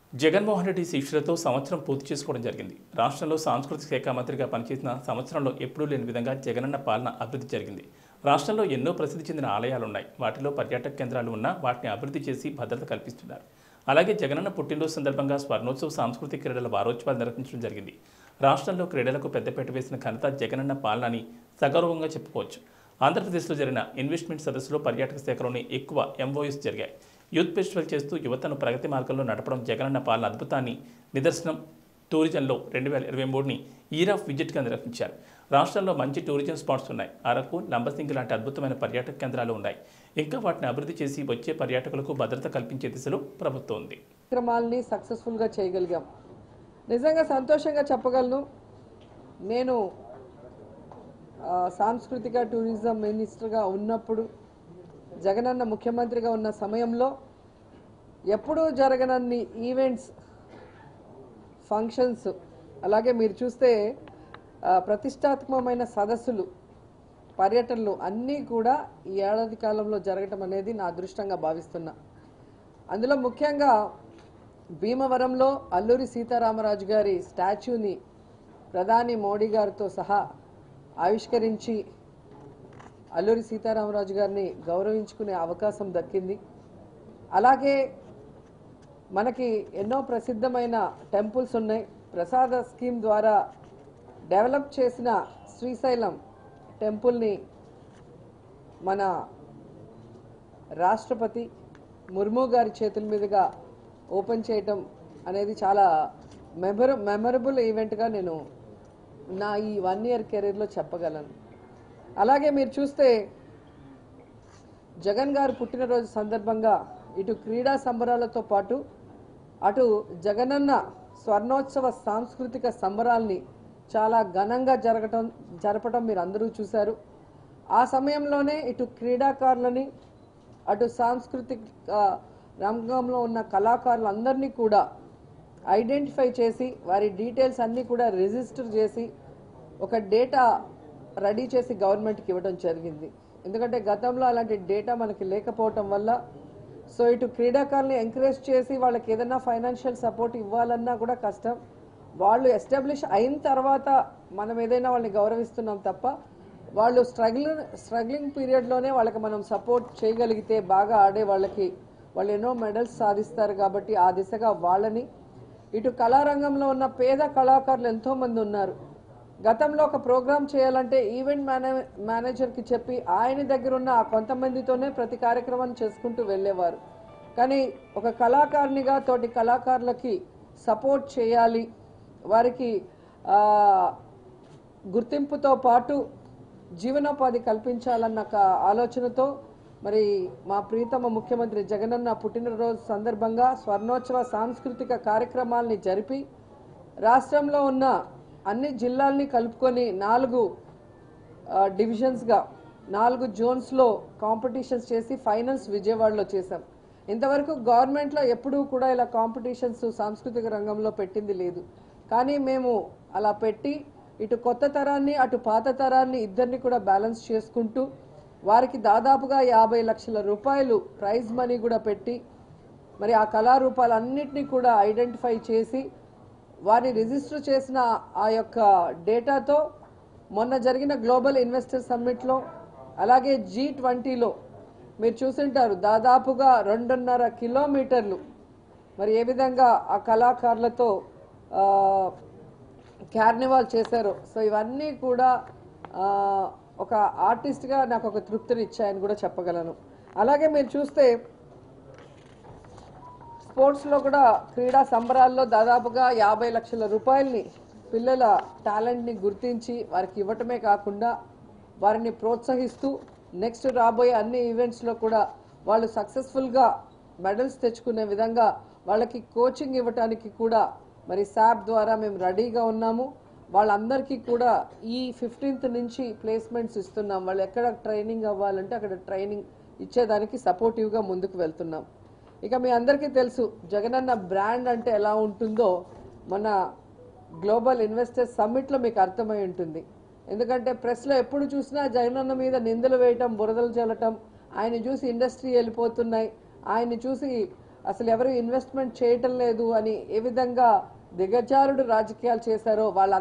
జగన్మోహన్ రెడ్డి శిష్యులతో సంవత్సరం పూర్తి చేసుకోవడం జరిగింది రాష్ట్రంలో సాంస్కృతిక శాఖ మంత్రిగా పనిచేసిన సంవత్సరంలో ఎప్పుడూ లేని విధంగా జగనన్న పాలన అభివృద్ధి జరిగింది రాష్ట్రంలో ఎన్నో ప్రసిద్ధి చెందిన ఆలయాలు ఉన్నాయి వాటిలో పర్యాటక కేంద్రాలు ఉన్నా వాటిని అభివృద్ధి చేసి భద్రత కల్పిస్తున్నారు అలాగే జగనన్న పుట్టినరోజు సందర్భంగా స్వర్ణోత్సవ సాంస్కృతిక క్రీడల వారోత్సవాలు నిర్వహించడం జరిగింది రాష్ట్రంలో క్రీడలకు పెద్దపీట వేసిన ఘనత జగనన్న పాలన అని సగౌరవంగా చెప్పుకోవచ్చు ఆంధ్రప్రదేశ్లో జరిగిన ఇన్వెస్ట్మెంట్ సదస్సులో పర్యాటక శాఖలోని ఎక్కువ ఎంఓయూస్ జరిగాయి యూత్ ఫెస్టివల్ చేస్తూ యువతను ప్రగతి మార్గంలో నడపడం జగనన్న పాలన అద్భుతాన్ని నిదర్శనం టూరిజంలో రెండు వేల ఇరవై మూడుని ఇయర్ ఆఫ్ విజిట్గా నిర్వహించారు రాష్ట్రంలో మంచి టూరిజం స్పాట్స్ ఉన్నాయి అరకు లంబసింగి లాంటి అద్భుతమైన పర్యాటక కేంద్రాలు ఉన్నాయి ఇంకా వాటిని అభివృద్ధి చేసి వచ్చే పర్యాటకులకు భద్రత కల్పించే దిశలో ప్రభుత్వం ఉంది కార్యక్రమాలని సక్సెస్ఫుల్గా చేయగలిగాం నిజంగా సంతోషంగా చెప్పగలను నేను ఆ, సాంస్కృతిక టూరిజం మినిస్టర్గా ఉన్నప్పుడు జగనన్న ముఖ్యమంత్రిగా ఉన్న సమయంలో ఎప్పుడూ జరగనన్ని ఈవెంట్స్ ఫంక్షన్స్ అలాగే మీరు చూస్తే ఆ, ప్రతిష్టాత్మకమైన సదస్సులు పర్యటనలు అన్నీ కూడా ఈ ఏడాది కాలంలో జరగటం అనేది నా అదృష్టంగా భావిస్తున్నా అందులో ముఖ్యంగా భీమవరంలో అల్లూరి సీతారామరాజు గారి స్టాచ్యూని ప్రధాని మోడీ గారితో సహా ఆవిష్కరించి అల్లూరి సీతారామరాజు గారిని గౌరవించుకునే అవకాశం దక్కింది అలాగే మనకి ఎన్నో ప్రసిద్ధమైన టెంపుల్స్ ఉన్నాయి ప్రసాద స్కీమ్ ద్వారా డెవలప్ చేసిన శ్రీశైలం టెంపుల్ని మన రాష్ట్రపతి ముర్ము గారి చేతుల మీదుగా ఓపెన్ చేయటం అనేది చాలా మెమర మెమరబుల్ ఈవెంట్గా నేను నా ఈ వన్ ఇయర్ కెరీర్లో చెప్పగలను అలాగే మీరు చూస్తే జగన్ గారు పుట్టినరోజు సందర్భంగా ఇటు క్రీడా సంబరాలతో పాటు అటు జగనన్న స్వర్ణోత్సవ సాంస్కృతిక సంబరాల్ని చాలా ఘనంగా జరగటం జరపటం మీరు అందరూ చూశారు ఆ సమయంలోనే ఇటు క్రీడాకారులని అటు సాంస్కృతిక ఆ, రంగంలో ఉన్న కళాకారులందరినీ కూడా ఐడెంటిఫై చేసి వారి డీటెయిల్స్ అన్నీ కూడా రిజిస్టర్ చేసి ఒక డేటా రెడీ చేసి గవర్నమెంట్కి ఇవ్వడం జరిగింది ఎందుకంటే గతంలో అలాంటి డేటా మనకి లేకపోవటం వల్ల సో ఇటు క్రీడాకారుల్ని ఎంకరేజ్ చేసి వాళ్ళకి ఏదైనా ఫైనాన్షియల్ సపోర్ట్ ఇవ్వాలన్నా కూడా కష్టం వాళ్ళు ఎస్టాబ్లిష్ అయిన తర్వాత మనం ఏదైనా వాళ్ళని గౌరవిస్తున్నాం తప్ప వాళ్ళు స్ట్రగుల్ స్ట్రగ్లింగ్ పీరియడ్లోనే వాళ్ళకి మనం సపోర్ట్ చేయగలిగితే బాగా ఆడే వాళ్ళకి వాళ్ళు ఎన్నో మెడల్స్ సాధిస్తారు కాబట్టి ఆ దిశగా వాళ్ళని ఇటు కళారంగంలో ఉన్న పేద కళాకారులు ఎంతోమంది ఉన్నారు గతంలో ఒక ప్రోగ్రామ్ చేయాలంటే ఈవెంట్ మేనే మేనేజర్కి చెప్పి ఆయన దగ్గర ఉన్న ఆ కొంతమందితోనే ప్రతి కార్యక్రమాన్ని చేసుకుంటూ వెళ్ళేవారు కానీ ఒక కళాకారునిగా తోటి కళాకారులకి సపోర్ట్ చేయాలి వారికి ఆ, గుర్తింపుతో పాటు జీవనోపాధి కల్పించాలన్న ఒక ఆలోచనతో మరి మా ప్రీతమ ముఖ్యమంత్రి జగనన్న పుట్టినరోజు సందర్భంగా స్వర్ణోత్సవ సాంస్కృతిక కార్యక్రమాల్ని జరిపి రాష్ట్రంలో ఉన్న అన్ని జిల్లాల్ని కలుపుకొని నాలుగు ఆ, డివిజన్స్గా నాలుగు జోన్స్లో కాంపిటీషన్స్ చేసి ఫైనల్స్ విజయవాడలో చేశాం ఇంతవరకు గవర్నమెంట్లో ఎప్పుడూ కూడా ఇలా కాంపిటీషన్స్ సాంస్కృతిక రంగంలో పెట్టింది లేదు కానీ మేము అలా పెట్టి ఇటు కొత్త తరాన్ని అటు పాత తరాన్ని ఇద్దరిని కూడా బ్యాలెన్స్ చేసుకుంటూ వారికి దాదాపుగా యాభై లక్షల రూపాయలు ప్రైజ్ మనీ కూడా పెట్టి మరి ఆ కళారూపాలన్నింటినీ కూడా ఐడెంటిఫై చేసి వారిని రిజిస్టర్ చేసిన ఆ యొక్క డేటాతో మొన్న జరిగిన గ్లోబల్ ఇన్వెస్టర్ సమ్మిట్లో అలాగే జీ ట్వంటీలో మీరు చూసింటారు దాదాపుగా రెండున్నర కిలోమీటర్లు మరి ఏ విధంగా ఆ కళాకారులతో ఆ, కార్నివాల్ చేశారో సో ఇవన్నీ కూడా ఆ, ఒక ఆర్టిస్ట్గా నాకు ఒక తృప్తిని ఇచ్చాయని కూడా చెప్పగలను అలాగే మీరు చూస్తే స్పోర్ట్స్లో కూడా క్రీడా సంబరాల్లో దాదాపుగా యాభై లక్షల రూపాయల్ని పిల్లల టాలెంట్ని గుర్తించి వారికి ఇవ్వటమే కాకుండా వారిని ప్రోత్సహిస్తూ నెక్స్ట్ రాబోయే అన్ని ఈవెంట్స్లో కూడా వాళ్ళు సక్సెస్ఫుల్గా మెడల్స్ తెచ్చుకునే విధంగా వాళ్ళకి కోచింగ్ ఇవ్వటానికి కూడా మరి శాప్ ద్వారా మేము రెడీగా ఉన్నాము వాళ్ళందరికీ కూడా ఈ ఫిఫ్టీన్త్ నుంచి ప్లేస్మెంట్స్ ఇస్తున్నాం వాళ్ళు ఎక్కడ ట్రైనింగ్ అవ్వాలంటే అక్కడ ట్రైనింగ్ ఇచ్చేదానికి సపోర్టివ్గా ముందుకు వెళ్తున్నాం ఇక మీ అందరికీ తెలుసు జగనన్న బ్రాండ్ అంటే ఎలా ఉంటుందో మన గ్లోబల్ ఇన్వెస్టర్స్ సమ్మిట్లో మీకు అర్థమై ఉంటుంది ఎందుకంటే ప్రెస్లో ఎప్పుడు చూసినా జగనన్న మీద నిందలు వేయటం బురదలు చల్లటం ఆయన చూసి ఇండస్ట్రీ వెళ్ళిపోతున్నాయి ఆయన్ని చూసి అసలు ఎవరు ఇన్వెస్ట్మెంట్ చేయటం లేదు అని ఏ విధంగా దిగజారుడు రాజకీయాలు చేశారో వాళ్ళ